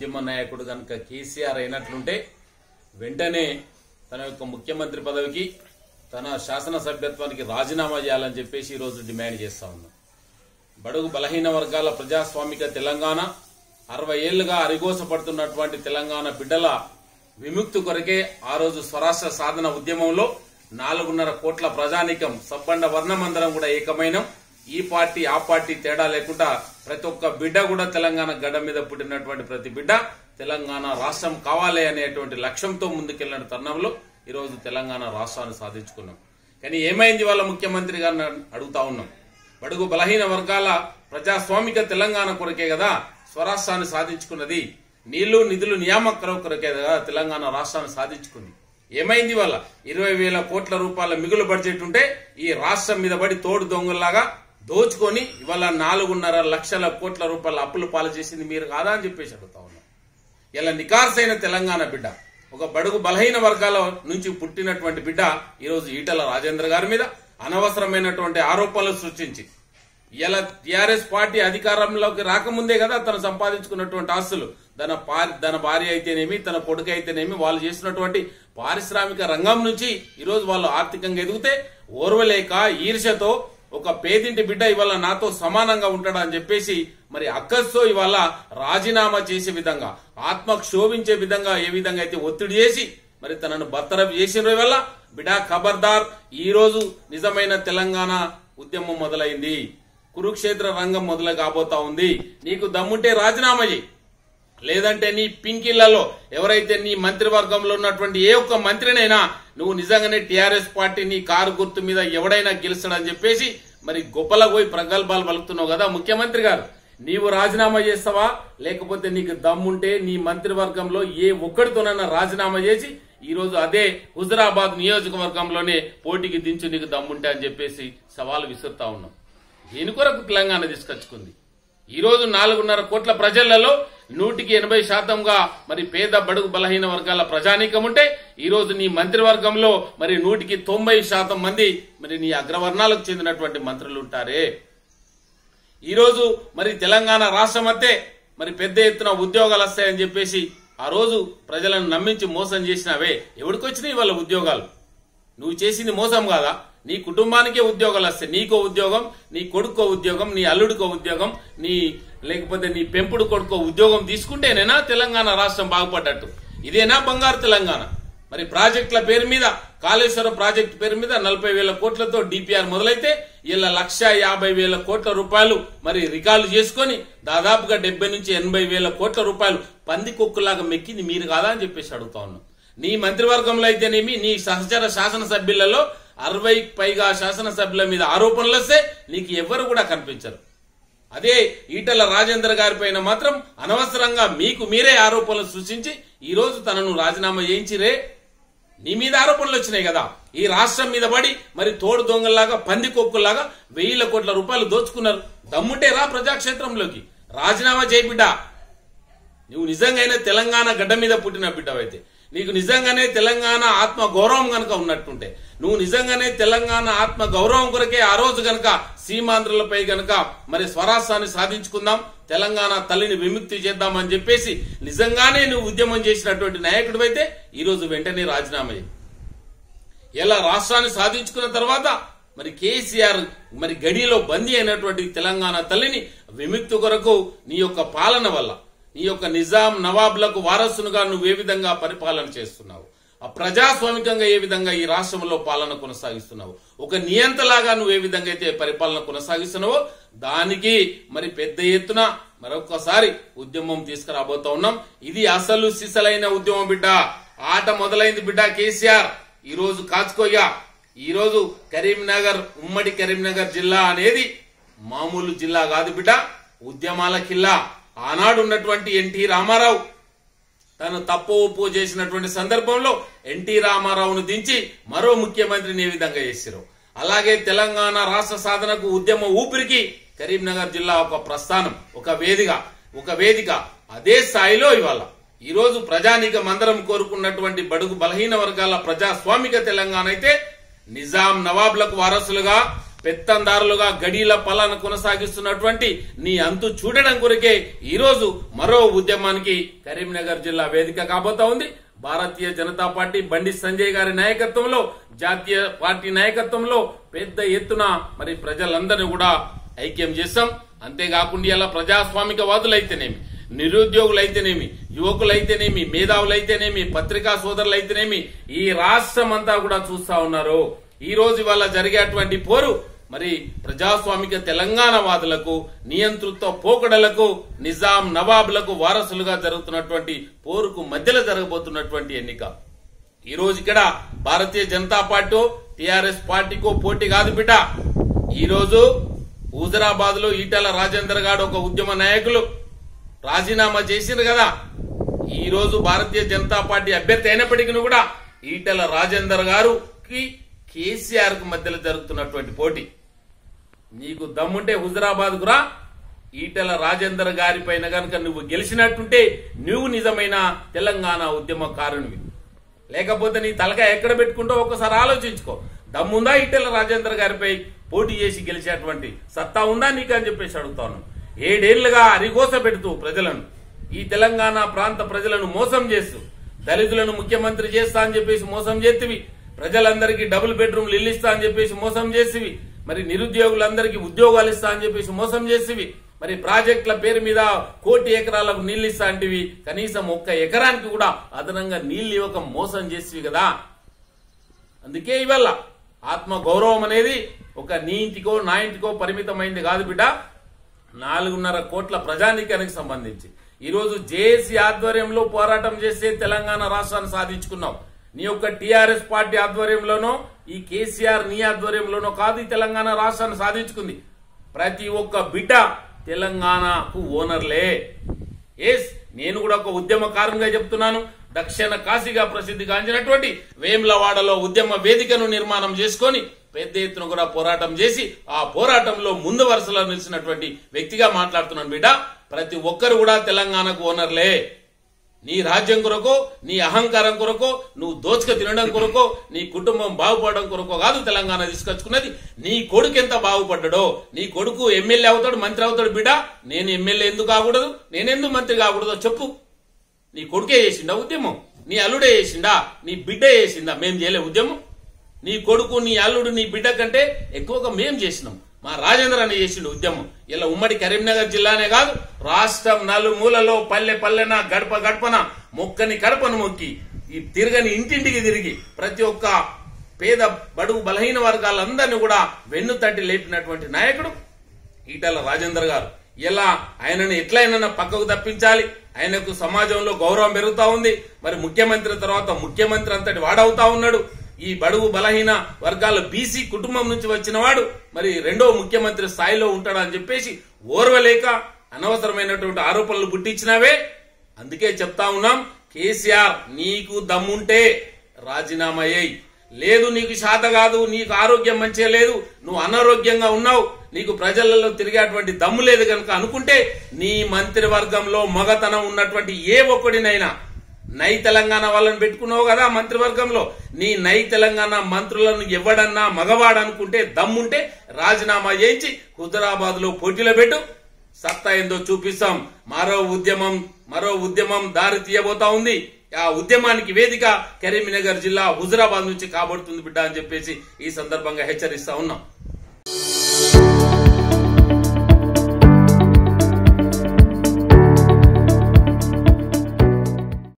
ఉద్యమ నాయకుడు కనుక కేసీఆర్ అయినట్లుంటే వెంటనే తన యొక్క ముఖ్యమంత్రి పదవికి తన శాసనసభ్యత్వానికి రాజీనామా చేయాలని చెప్పేసి ఈరోజు డిమాండ్ చేస్తా ఉన్నాం బడుగు బలహీన వర్గాల ప్రజాస్వామిక తెలంగాణ అరవై ఏళ్లుగా అరిగోసపడుతున్నటువంటి తెలంగాణ బిడ్డల విముక్తి కొరకే ఆ రోజు స్వరాష్ట్ర సాధన ఉద్యమంలో నాలుగున్నర కోట్ల ప్రజానీకం సబ్బండ వర్ణమందరం కూడా ఏకమైనం ఈ పార్టీ ఆ పార్టీ తేడా లేకుండా ప్రతి ఒక్క బిడ్డ కూడా తెలంగాణ గడ్డ మీద పుట్టినటువంటి ప్రతి బిడ్డ తెలంగాణ రాష్ట్రం కావాలి అనేటువంటి లక్ష్యంతో ముందుకెళ్లిన తరుణంలో ఈరోజు తెలంగాణ రాష్ట్రాన్ని సాధించుకున్నాం కానీ ఏమైంది వాళ్ళ ముఖ్యమంత్రి గారిని అడుగుతా ఉన్నాం బడుగు బలహీన వర్గాల ప్రజాస్వామిక తెలంగాణ కొరకే కదా స్వరాష్ట్రాన్ని సాధించుకున్నది నీళ్లు నిధులు నియామక కొరకే కదా తెలంగాణ రాష్ట్రాన్ని సాధించుకుంది ఏమైంది వాళ్ళ ఇరవై వేల కోట్ల రూపాయల మిగులు బడ్జెట్ ఉంటే ఈ రాష్ట్రం మీద పడి తోడు దొంగల్లాగా దోచుకొని ఇవాళ నాలుగున్నర లక్షల కోట్ల రూపాయల అప్పులు పాలు చేసింది మీరు కాదా అని చెప్పేసి అడుగుతా ఉన్నాం ఇలా నికార్సైన తెలంగాణ బిడ్డ ఒక బడుగు బలహీన వర్గాల నుంచి పుట్టినటువంటి బిడ్డ ఈరోజు ఈటల రాజేంద్ర గారి మీద అనవసరమైనటువంటి ఆరోపణలు సృష్టించి ఇలా టిఆర్ఎస్ పార్టీ అధికారంలోకి రాకముందే కదా తను సంపాదించుకున్నటువంటి ఆస్తులు తన పా- తన భార్య అయితేనేమి తన కొడుకు అయితేనేమి వాళ్ళు చేసినటువంటి పారిశ్రామిక రంగం నుంచి ఈరోజు వాళ్ళు ఆర్థికంగా ఎదిగితే ఓర్వలేక ఈర్ష్యతో ఒక పేదింటి బిడ్డ ఇవాళ నాతో సమానంగా ఉంటాడు అని చెప్పేసి మరి అక్కస్తో ఇవాళ రాజీనామా చేసే విధంగా ఆత్మ క్షోభించే విధంగా ఏ విధంగా అయితే ఒత్తిడి చేసి మరి తనను బర్తరఫ్ చేసిన వల్ల బిడా ఖబర్దార్ ఈ రోజు నిజమైన తెలంగాణ ఉద్యమం మొదలైంది కురుక్షేత్ర రంగం మొదలు కాబోతా ఉంది నీకు దమ్ముంటే రాజీనామా చేయి లేదంటే నీ పింకిళ్లలో ఎవరైతే నీ మంత్రివర్గంలో ఉన్నటువంటి ఏ ఒక్క మంత్రినైనా నువ్వు నిజంగానే టీఆర్ఎస్ పార్టీ నీ కారు గుర్తు మీద ఎవడైనా గెలుస్తాడని చెప్పేసి మరి గొప్పలకు పోయి ప్రగల్భాలు పలుకుతున్నావు కదా ముఖ్యమంత్రి గారు నీవు రాజీనామా చేస్తావా లేకపోతే నీకు దమ్ముంటే నీ మంత్రివర్గంలో ఏ ఒక్కడితోనైనా రాజీనామా చేసి ఈ రోజు అదే హుజరాబాద్ నియోజకవర్గంలోనే పోటీకి దించు నీకు దమ్ముంటే అని చెప్పేసి సవాలు విసురుతా ఉన్నాం దీని కొరకు తెలంగాణ తీసుకొచ్చుకుంది ఈ రోజు నాలుగున్నర కోట్ల ప్రజలలో నూటికి ఎనభై శాతంగా మరి పేద బడుగు బలహీన వర్గాల ప్రజానీకం ఉంటే ఈ రోజు నీ మంత్రివర్గంలో మరి నూటికి తొంభై శాతం మంది మరి నీ అగ్రవర్ణాలకు చెందినటువంటి మంత్రులు ఉంటారే ఈ రోజు మరి తెలంగాణ రాష్ట్రం అంతే మరి పెద్ద ఎత్తున ఉద్యోగాలు వస్తాయని చెప్పేసి ఆ రోజు ప్రజలను నమ్మించి మోసం చేసినావే ఎవరికొచ్చినాయి వాళ్ళ ఉద్యోగాలు నువ్వు చేసింది మోసం కాదా నీ కుటుంబానికే ఉద్యోగాలు వస్తాయి నీకో ఉద్యోగం నీ కొడుకో ఉద్యోగం నీ అల్లుడికో ఉద్యోగం నీ లేకపోతే నీ పెంపుడు కొడుకో ఉద్యోగం తీసుకుంటేనేనా తెలంగాణ రాష్ట్రం బాగుపడ్డట్టు ఇదేనా బంగారు తెలంగాణ మరి ప్రాజెక్టుల పేరు మీద కాళేశ్వరం ప్రాజెక్టు పేరు మీద నలభై వేల కోట్లతో డిపిఆర్ మొదలైతే ఇలా లక్ష యాభై వేల కోట్ల రూపాయలు మరి రికార్డు చేసుకొని దాదాపుగా డెబ్బై నుంచి ఎనభై వేల కోట్ల రూపాయలు పంది కుక్కులాగా మెక్కింది మీరు కాదా అని చెప్పేసి అడుగుతా ఉన్నాం నీ మంత్రివర్గంలో అయితేనేమి నీ సహచర శాసనసభ్యులలో అరవై పైగా శాసనసభ్యుల మీద ఆరోపణలు వస్తే నీకు ఎవ్వరు కూడా కనిపించరు అదే ఈటల రాజేందర్ గారి పైన మాత్రం అనవసరంగా మీకు మీరే ఆరోపణలు సృష్టించి ఈ రోజు తనను రాజీనామా చేయించిరే నీ మీద ఆరోపణలు వచ్చినాయి కదా ఈ రాష్ట్రం మీద పడి మరి తోడు దొంగల్లాగా పంది కొక్కుల్లాగా వెయ్యిల కోట్ల రూపాయలు దోచుకున్నారు దమ్ముంటే రా ప్రజాక్షేత్రంలోకి రాజీనామా చేయి బిడ్డా నువ్వు నిజంగానే తెలంగాణ గడ్డ మీద పుట్టిన బిడ్డవైతే నీకు నిజంగానే తెలంగాణ ఆత్మ గౌరవం గనక ఉన్నట్టుంటే నువ్వు నిజంగానే తెలంగాణ ఆత్మ గౌరవం కొరకే ఆ రోజు గనక సీమాంధ్రులపై గనక మరి స్వరాష్ట్రాన్ని సాధించుకుందాం తెలంగాణ తల్లిని విముక్తి చేద్దామని చెప్పేసి నిజంగానే నువ్వు ఉద్యమం చేసినటువంటి నాయకుడివైతే ఈ రోజు వెంటనే రాజీనామా చేయి ఇలా రాష్ట్రాన్ని సాధించుకున్న తర్వాత మరి కేసీఆర్ మరి గడిలో బందీ అయినటువంటి తెలంగాణ తల్లిని విముక్తి కొరకు నీ యొక్క పాలన వల్ల నీ యొక్క నిజాం నవాబులకు వారసునుగా నువ్వు ఏ విధంగా పరిపాలన చేస్తున్నావు ఆ ప్రజాస్వామికంగా ఏ విధంగా ఈ రాష్ట్రంలో పాలన కొనసాగిస్తున్నావు ఒక నియంతలాగా నువ్వు ఏ విధంగా అయితే పరిపాలన కొనసాగిస్తున్నావో దానికి మరి పెద్ద ఎత్తున మరొకసారి ఉద్యమం తీసుకురాబోతా ఉన్నాం ఇది అసలు సిసలైన ఉద్యమం బిడ్డ ఆట మొదలైంది బిడ్డ కేసీఆర్ ఈ రోజు కాచుకోయ్యా ఈ రోజు కరీంనగర్ ఉమ్మడి కరీంనగర్ జిల్లా అనేది మామూలు జిల్లా కాదు బిడ్డ ఉద్యమాల కిల్లా ఆనాడు ఉన్నటువంటి ఎన్టీ రామారావు తను తప్పు ఒప్పు చేసినటువంటి సందర్భంలో ఎన్టీ రామారావును దించి మరో ముఖ్యమంత్రిని ఏ విధంగా చేశారు అలాగే తెలంగాణ రాష్ట్ర సాధనకు ఉద్యమ ఊపిరికి కరీంనగర్ జిల్లా ఒక ప్రస్థానం ఒక వేదిక ఒక వేదిక అదే స్థాయిలో ఇవాళ ఈ రోజు ప్రజానీకం అందరం కోరుకున్నటువంటి బడుగు బలహీన వర్గాల ప్రజాస్వామిక తెలంగాణ అయితే నిజాం నవాబులకు వారసులుగా పెత్తందారులుగా గడీల పలాన కొనసాగిస్తున్నటువంటి నీ అంతు చూడడం కొరకే ఈరోజు మరో ఉద్యమానికి కరీంనగర్ జిల్లా వేదిక కాబోతా ఉంది భారతీయ జనతా పార్టీ బండి సంజయ్ గారి నాయకత్వంలో జాతీయ పార్టీ నాయకత్వంలో పెద్ద ఎత్తున మరి ప్రజలందరినీ కూడా ఐక్యం చేశాం అంతేకాకుండా ఇలా ప్రజాస్వామిక వాదులైతేనేమి నిరుద్యోగులైతేనేమి యువకులైతేనేమి మేధావులైతేనేమి పత్రికా సోదరులైతేనేమి ఈ రాష్ట్రం అంతా కూడా చూస్తా ఉన్నారు ఈ రోజు ఇవాళ జరిగేటువంటి పోరు మరి ప్రజాస్వామిక తెలంగాణ వాదులకు నియంతృత్వ పోకడలకు నిజాం నవాబులకు వారసులుగా జరుగుతున్నటువంటి పోరుకు మధ్యలో జరగబోతున్నటువంటి ఎన్నిక ఈ రోజు ఇక్కడ భారతీయ జనతా పార్టీ టిఆర్ఎస్ పార్టీకో పోటీ కాదు బిడ్డ ఈ రోజు హుజరాబాద్ లో ఈటల రాజేందర్ గారు ఒక ఉద్యమ నాయకులు రాజీనామా చేసిండ్రు కదా ఈ రోజు భారతీయ జనతా పార్టీ అభ్యర్థి అయినప్పటికీ కూడా ఈటల రాజేందర్ గారుకి కేసీఆర్ కు మధ్యలో జరుగుతున్నటువంటి పోటీ నీకు దమ్ముంటే హుజరాబాద్ రా ఈటల రాజేందర్ గారి పైన గనుక నువ్వు గెలిచినట్టుంటే నువ్వు నిజమైన తెలంగాణ ఉద్యమకారునివి లేకపోతే నీ తలకాయ ఎక్కడ పెట్టుకుంటావు ఒకసారి ఆలోచించుకో దమ్ముందా ఈటెల రాజేందర్ గారిపై పోటీ చేసి గెలిచేటువంటి సత్తా ఉందా నీకు అని చెప్పేసి అడుగుతాను ఏడేళ్లుగా అరిగోస పెడుతూ ప్రజలను ఈ తెలంగాణ ప్రాంత ప్రజలను మోసం చేస్తూ దళితులను ముఖ్యమంత్రి చేస్తా అని చెప్పేసి మోసం చేతివి ప్రజలందరికీ డబుల్ బెడ్రూమ్లు ఇల్లు ఇస్తా అని చెప్పేసి మోసం చేసివి మరి నిరుద్యోగులందరికీ ఉద్యోగాలు ఇస్తా అని చెప్పేసి మోసం చేసివి మరి ప్రాజెక్టుల పేరు మీద కోటి ఎకరాలకు నీళ్లు ఇస్తా అంటివి కనీసం ఒక్క ఎకరానికి కూడా అదనంగా నీళ్లు ఇవ్వక మోసం చేసివి కదా అందుకే ఇవల్ల ఆత్మ గౌరవం అనేది ఒక నీ ఇంటికో నా ఇంటికో పరిమితమైంది కాదు బిడ్డ నాలుగున్నర కోట్ల ప్రజానీకానికి సంబంధించి ఈ రోజు జేఏసీ ఆధ్వర్యంలో పోరాటం చేసే తెలంగాణ రాష్ట్రాన్ని సాధించుకున్నాం నీ యొక్క టిఆర్ఎస్ పార్టీ ఆధ్వర్యంలోనో ఈ కేసీఆర్ నీ ఆధ్వర్యంలోనో కాదు ఈ తెలంగాణ రాష్ట్రాన్ని సాధించుకుంది ప్రతి ఒక్క బిడ్డ తెలంగాణకు ఓనర్లే ఎస్ నేను కూడా ఒక ఉద్యమకారునిగా చెప్తున్నాను దక్షిణ కాశీగా ప్రసిద్ధి గాంచినటువంటి వేములవాడలో ఉద్యమ వేదికను నిర్మాణం చేసుకొని పెద్ద ఎత్తున కూడా పోరాటం చేసి ఆ పోరాటంలో ముందు వరుసలో నిలిచినటువంటి వ్యక్తిగా మాట్లాడుతున్నాను బిడ్డ ప్రతి ఒక్కరు కూడా తెలంగాణకు ఓనర్లే నీ రాజ్యం కొరకో నీ అహంకారం కొరకో నువ్వు దోచుక తినడం కొరకో నీ కుటుంబం బాగుపడడం కొరకో కాదు తెలంగాణ తీసుకొచ్చుకున్నది నీ కొడుకు ఎంత బాగుపడ్డాడో నీ కొడుకు ఎమ్మెల్యే అవుతాడు మంత్రి అవుతాడు బిడ్డ నేను ఎమ్మెల్యే ఎందుకు కాకూడదు నేనెందుకు మంత్రి కాకూడదో చెప్పు నీ కొడుకే చేసిండా ఉద్యమం నీ అల్లుడే చేసిండా నీ బిడ్డ చేసిందా మేం చేయలే ఉద్యమం నీ కొడుకు నీ అల్లుడు నీ బిడ్డ కంటే ఎక్కువగా మేం చేసినాం మా రాజేంద్ర అని చేసిండు ఉద్యమం ఇలా ఉమ్మడి కరీంనగర్ జిల్లానే కాదు రాష్ట్రం నలుమూలలో పల్లె పల్లెన గడప గడపన మొక్కని కడపను మొక్కి ఈ తిరగని ఇంటింటికి తిరిగి ప్రతి ఒక్క పేద బడుగు బలహీన వర్గాలందరినీ కూడా వెన్ను తట్టి లేపినటువంటి నాయకుడు ఈటల రాజేందర్ గారు ఇలా ఆయనను ఎట్లయినా పక్కకు తప్పించాలి ఆయనకు సమాజంలో గౌరవం పెరుగుతా ఉంది మరి ముఖ్యమంత్రి తర్వాత ముఖ్యమంత్రి అంతటి వాడవుతా ఉన్నాడు ఈ బడుగు బలహీన వర్గాల బీసీ కుటుంబం నుంచి వచ్చిన వాడు మరి రెండో ముఖ్యమంత్రి స్థాయిలో ఉంటాడని చెప్పేసి ఓర్వలేక అనవసరమైనటువంటి ఆరోపణలు పుట్టించినావే అందుకే చెప్తా ఉన్నాం కేసీఆర్ నీకు దమ్ముంటే రాజీనామా అయ్యి లేదు నీకు శాత కాదు నీకు ఆరోగ్యం మంచిగా లేదు నువ్వు అనారోగ్యంగా ఉన్నావు నీకు ప్రజలలో తిరిగేటువంటి దమ్ము లేదు కనుక అనుకుంటే నీ మంత్రివర్గంలో మగతనం ఉన్నటువంటి ఏ ఒక్కడినైనా నై తెలంగాణ వాళ్ళని పెట్టుకున్నావు కదా మంత్రివర్గంలో నీ నై తెలంగాణ మంత్రులను ఎవడన్నా మగవాడనుకుంటే దమ్ముంటే రాజీనామా చేయించి హుజరాబాద్ లో పోటీలో పెట్టు సత్తా ఏందో చూపిస్తాం మరో ఉద్యమం మరో ఉద్యమం దారి తీయబోతా ఉంది ఆ ఉద్యమానికి వేదిక కరీంనగర్ జిల్లా హుజరాబాద్ నుంచి కాబడుతుంది బిడ్డ అని చెప్పేసి ఈ సందర్భంగా హెచ్చరిస్తా ఉన్నాం